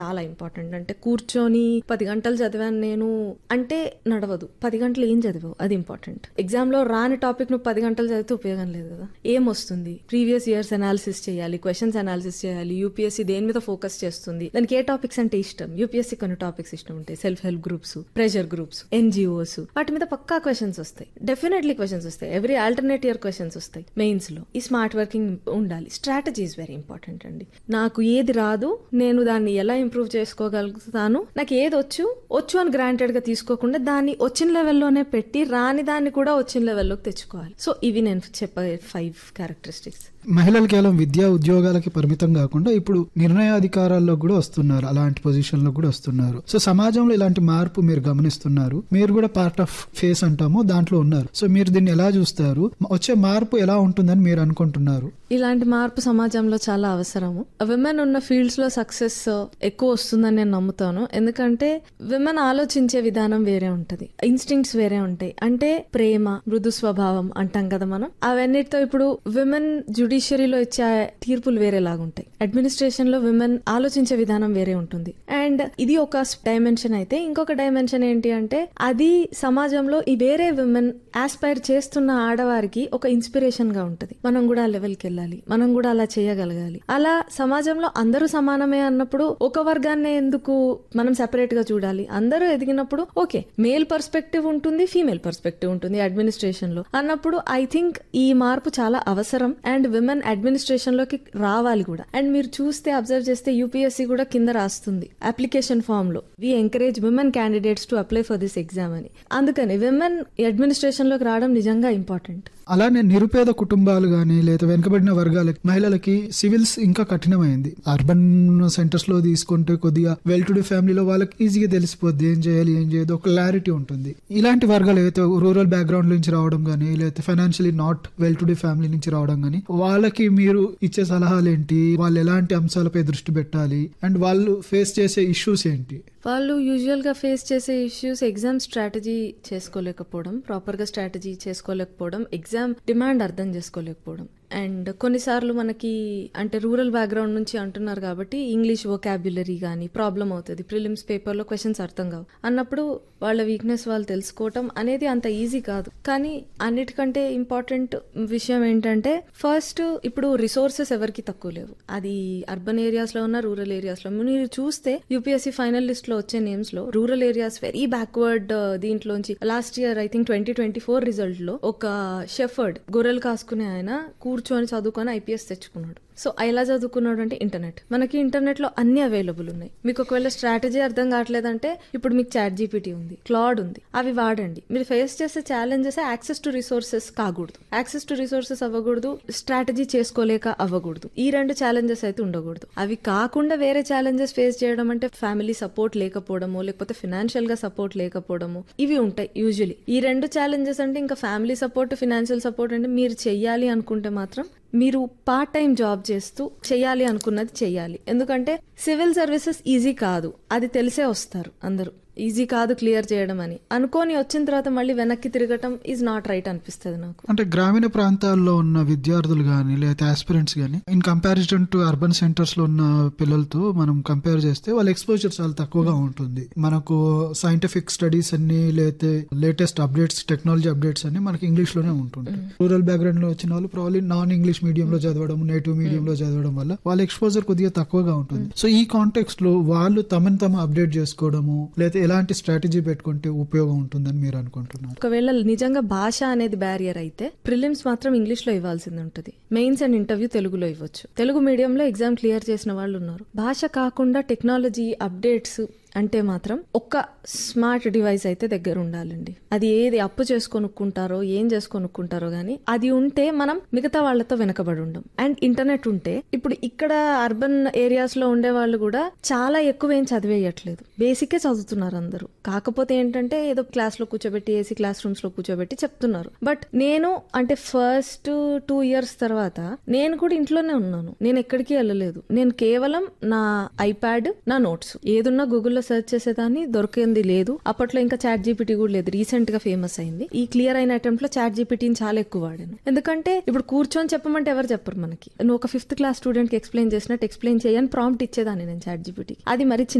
చాలా ఇంపార్టెంట్ అంటే కూర్చొని పది గంటలు చదివాను నేను అంటే నడవదు పది గంటలు ఏం చదివావు అది ఇంపార్టెంట్ ఎగ్జామ్ లో రాని టాపిక్ నువ్వు పది గంటలు చదివితే ఉపయోగం లేదు కదా ఏం వస్తుంది ప్రీవియస్ ఇయర్స్ అనాలిసిస్ చేయాలి క్వశ్చన్స్ అనాలిసిస్ చేయాలి యూపీఎస్సీ దేని మీద ఫోకస్ చేస్తుంది దానికి ఏ టాపిక్స్ అంటే ఇష్టం యూపీఎస్సీ కొన్ని టాపిక్స్ ఇష్టం ఉంటాయి self help groups pressure groups NGOs వాటి మీద పక్కా క్వశ్చన్స్ వస్తాయి డెఫినెట్లీ క్వశ్చన్స్ వస్తాయి ఎవ్రీ ఆల్టర్నేట్ ఇయర్ క్వశ్చన్స్ వస్తాయి మెయిన్స్ లో ఈ స్మార్ట్ వర్కింగ్ ఉండాలి స్ట్రాటజీ ఇస్ వెరీ ఇంపార్టెంట్ అండి నాకు ఏది రాదు నేను దాన్ని ఎలా ఇంప్రూవ్ చేసుకోగలుగుతాను నాకు ఏది వచ్చు వచ్చు అని గ్రాంటెడ్ గా తీసుకోకుండా దాన్ని వచ్చిన లెవెల్లోనే పెట్టి రాని దాన్ని కూడా వచ్చిన లెవెల్లోకి తెచ్చుకోవాలి సో ఇవి నేను చెప్పే ఫైవ్ క్యారెక్టరిస్టిక్స్ మహిళలు కేవలం విద్యా ఉద్యోగాలకి పరిమితం కాకుండా ఇప్పుడు నిర్ణయాధికారాల్లో కూడా వస్తున్నారు అలాంటి పొజిషన్ లో కూడా వస్తున్నారు సో సమాజంలో ఇలాంటి మార్పు మీరు గమనిస్తున్నారు మీరు కూడా పార్ట్ ఆఫ్ ఫేస్ అంటాము దాంట్లో ఉన్నారు సో మీరు దీన్ని ఎలా చూస్తారు వచ్చే మార్పు ఎలా ఉంటుందని మీరు అనుకుంటున్నారు ఇలాంటి మార్పు సమాజంలో చాలా అవసరము విమెన్ ఉన్న ఫీల్డ్స్ లో సక్సెస్ ఎక్కువ వస్తుందని నేను నమ్ముతాను ఎందుకంటే విమెన్ ఆలోచించే విధానం వేరే ఉంటది ఇన్స్టింక్ట్స్ వేరే ఉంటాయి అంటే ప్రేమ మృదు స్వభావం అంటాం కదా మనం అవన్నిటితో ఇప్పుడు విమెన్ జుడిషియరీలో ఇచ్చే తీర్పులు వేరేలాగా ఉంటాయి అడ్మినిస్ట్రేషన్ లో విమెన్ ఆలోచించే విధానం వేరే ఉంటుంది అండ్ ఇది ఒక డైమెన్షన్ అయితే ఇంకొక డైమెన్షన్ ఏంటి అంటే అది సమాజంలో ఈ వేరే విమెన్ ఆస్పైర్ చేస్తున్న ఆడవారికి ఒక ఇన్స్పిరేషన్ గా ఉంటది మనం కూడా ఆ లెవెల్కి వెళ్ళాలి మనం కూడా అలా చేయగలగాలి అలా సమాజంలో అందరూ సమానమే అన్నప్పుడు ఒక వర్గాన్ని ఎందుకు మనం సెపరేట్ గా చూడాలి అందరూ ఎదిగినప్పుడు ఓకే మేల్ పర్స్పెక్టివ్ ఉంటుంది ఫీమేల్ పర్స్పెక్టివ్ ఉంటుంది అడ్మినిస్ట్రేషన్ లో అన్నప్పుడు ఐ థింక్ ఈ మార్పు చాలా అవసరం అండ్ విమెన్ అడ్మినిస్ట్రేషన్ లోకి రావాలి కూడా అండ్ మీరు చూస్తే అబ్జర్వ్ చేస్తే యూపీఎస్సీ కూడా కింద రాస్తుంది అప్లికేషన్ ఫామ్ లో we encourage women candidates to apply for this exam అని అందుకని విమెన్ అడ్మినిస్ట్రేషన్ లోకి రావడం నిజంగా ఇంపార్టెంట్ అలానే నిరుపేద కుటుంబాలు గానీ లేదా వెనుకబడిన వర్గాలకి మహిళలకి సివిల్స్ ఇంకా కఠినమైంది అర్బన్ సెంటర్స్ లో తీసుకుంటే కొద్దిగా వెల్ టు డూ ఫ్యామిలీలో వాళ్ళకి ఈజీగా తెలిసిపోద్ది ఏం చేయాలి ఏం చేయదు ఒక క్లారిటీ ఉంటుంది ఇలాంటి వర్గాలు ఏదైతే రూరల్ బ్యాక్గ్రౌండ్ నుంచి రావడం కానీ లేకపోతే financially not well to do family నుంచి రావడం కానీ వాళ్ళకి మీరు ఇచ్చే సలహాలు ఏంటి వాళ్ళు ఎలాంటి అంశాలపై దృష్టి పెట్టాలి అండ్ వాళ్ళు ఫేస్ చేసే ఇష్యూస్ ఏంటి వాళ్ళు యూజువల్ గా ఫేస్ చేసే ఇష్యూస్ ఎగ్జామ్ స్ట్రాటజీ చేసుకోలేకపోవడం ప్రాపర్ గా స్ట్రాటజీ చేసుకోలేకపోవడం ఎగ్జామ్ డిమాండ్ అర్థం చేసుకోలేకపోవడం అండ్ కొన్నిసార్లు మనకి అంటే రూరల్ బ్యాక్గ్రౌండ్ నుంచి అంటున్నారు కాబట్టి ఇంగ్లీష్ వొకాబ్యులరీ కానీ ప్రాబ్లం అవుతుంది ప్రిలిమ్స్ పేపర్లో క్వశ్చన్స్ అర్థం కావు అన్నప్పుడు వాళ్ళ వీక్నెస్ వాళ్ళు తెలుసుకోవటం అనేది అంత ఈజీ కాదు కానీ అన్నిటికంటే ఇంపార్టెంట్ విషయం ఏంటంటే ఫస్ట్ ఇప్పుడు రిసోర్సెస్ ఎవరికి తక్కువ లేవు అది అర్బన్ ఏరియాస్ లో ఉన్న రూరల్ ఏరియాస్ లో మీరు చూస్తే యూపీఎస్సీ ఫైనల్ లిస్ట్ లో వచ్చే నేమ్స్ లో రూరల్ ఏరియాస్ వెరీ బ్యాక్వర్డ్ దీంట్లోంచి last year I think twenty twenty four result లో ఒక షెఫర్డ్ గొర్రెలు కాసుకునే ఆయన కూర్చొని చదువుకొని ఐపీఎస్ తెచ్చుకున్నాడు సో ఎలా చదువుకున్నాడు అంటే ఇంటర్నెట్ మనకి ఇంటర్నెట్ లో అన్ని అవైలబుల్ ఉన్నాయి మీకు ఒకవేళ స్ట్రాటజీ అర్థం కావట్లేదంటే ఇప్పుడు మీకు చాట్ జీపీటీ ఉంది క్లాడ్ ఉంది అవి వాడండి మీరు ఫేస్ చేసే ఛాలెంజెస్ యాక్సెస్ టు రిసోర్సెస్ కాకూడదు యాక్సెస్ టు రిసోర్సెస్ అవ్వకూడదు స్ట్రాటజీ చేసుకోలేక అవ్వకూడదు ఈ రెండు ఛాలెంజెస్ అయితే ఉండకూడదు అవి కాకుండా వేరే ఛాలెంజెస్ ఫేస్ చేయడం అంటే ఫ్యామిలీ సపోర్ట్ లేకపోవడము లేకపోతే ఫినాన్షియల్ గా సపోర్ట్ లేకపోవడము ఇవి ఉంటాయి యూజువలీ ఈ రెండు ఛాలెంజెస్ అంటే ఇంకా ఫ్యామిలీ సపోర్ట్ ఫినాన్షియల్ సపోర్ట్ అంటే మీరు చెయ్యాలి అనుకుంటే మాత్రం మీరు పార్ట్ టైం జాబ్ చేస్తూ చేయాలి అనుకున్నది చేయాలి ఎందుకంటే సివిల్ సర్వీసెస్ ఈజీ కాదు అది తెలిసే వస్తారు అందరూ ఈజీ కాదు క్లియర్ చేయడం అని అనుకోని వచ్చిన తర్వాత మళ్ళీ వెనక్కి తిరగటం ఈజ్ నాట్ రైట్ అనిపిస్తుంది నాకు అంటే గ్రామీణ ప్రాంతాల్లో ఉన్న విద్యార్థులు కానీ లేదా ఆస్పిరెంట్స్ కానీ in comparison to urban centres లో ఉన్న పిల్లలతో మనం కంపేర్ చేస్తే వాళ్ళ ఎక్స్పోజర్ చాలా తక్కువగా ఉంటుంది మనకు సైంటిఫిక్ స్టడీస్ అన్ని లేకపోతే లేటెస్ట్ అప్డేట్స్ టెక్నాలజీ అప్డేట్స్ అన్ని మనకి ఇంగ్లీష్ లోనే ఉంటుంది రూరల్ బ్యాక్గ్రౌండ్ లో వచ్చిన వాళ్ళు ప్రాబ్లీ నాన్ ఇంగ్లీష్ మీడియం లో చదవడం నేటివ్ మీడియం లో చదవడం వల్ల వాళ్ళ ఎక్స్పోజర్ కొద్దిగా తక్కువగా ఉంటుంది సో ఈ కాంటెక్స్ట్ లో వాళ్ళు తమను తాము అప్డేట్ చేసుకోవడము లేదా ఎలాంటి స్ట్రాటజీ పెట్టుకుంటే ఉపయోగం ఉంటుందని మీరు అనుకుంటున్నారు ఒకవేళ నిజంగా భాష అనేది బ్యారియర్ అయితే ప్రిలిమ్స్ మాత్రం ఇంగ్లీష్ లో ఇవ్వాల్సింది ఉంటుంది మెయిన్స్ అండ్ ఇంటర్వ్యూ తెలుగులో ఇవ్వచ్చు తెలుగు మీడియంలో ఎగ్జామ్ క్లియర్ చేసిన వాళ్ళు ఉన్నారు భాష కాకుండా టెక్నాలజీ అప్డేట్స్ అంటే మాత్రం ఒక్క స్మార్ట్ డివైస్ అయితే దగ్గర ఉండాలండి అది ఏది అప్పు చేసుకొనుక్కుంటారో ఏం చేసుకొనుక్కుంటారో గానీ అది ఉంటే మనం మిగతా వాళ్ళతో వెనకబడి ఉండం అండ్ ఇంటర్నెట్ ఉంటే ఇప్పుడు ఇక్కడ అర్బన్ ఏరియాస్ లో ఉండే వాళ్ళు కూడా చాలా ఎక్కువ ఏం చదివేయట్లేదు బేసికే చదువుతున్నారు అందరూ కాకపోతే ఏంటంటే ఏదో క్లాస్ లో కూర్చోబెట్టి ఏసీ క్లాస్ రూమ్స్ లో కూర్చోబెట్టి చెప్తున్నారు బట్ నేను అంటే ఫస్ట్ టూ ఇయర్స్ తర్వాత నేను కూడా ఇంట్లోనే ఉన్నాను నేను ఎక్కడికి వెళ్ళలేదు నేను కేవలం నా ఐప్యాడ్ నా నోట్స్ ఏదున్నా గూగుల్లో లో సెర్చ్ చేసేదాన్ని దొరికింది లేదు అప్పట్లో ఇంకా చాట్ జీపీటీ కూడా లేదు రీసెంట్ గా ఫేమస్ అయింది ఈ క్లియర్ అయిన అటెంప్ట్ లో చాట్ జీపీటీని చాలా ఎక్కువ వాడాను ఎందుకంటే ఇప్పుడు కూర్చొని చెప్పమంటే ఎవరు చెప్పరు మనకి నువ్వు ఒక ఫిఫ్త్ క్లాస్ స్టూడెంట్ కి ఎక్స్ప్లెయిన్ చేసినట్టు ఎక్స్ప్లెయిన్ చేయని ప్రాంప్ట్ ఇచ్చేదాన్ని నేను చాట్ జీపీటీ అది మరి చిన్న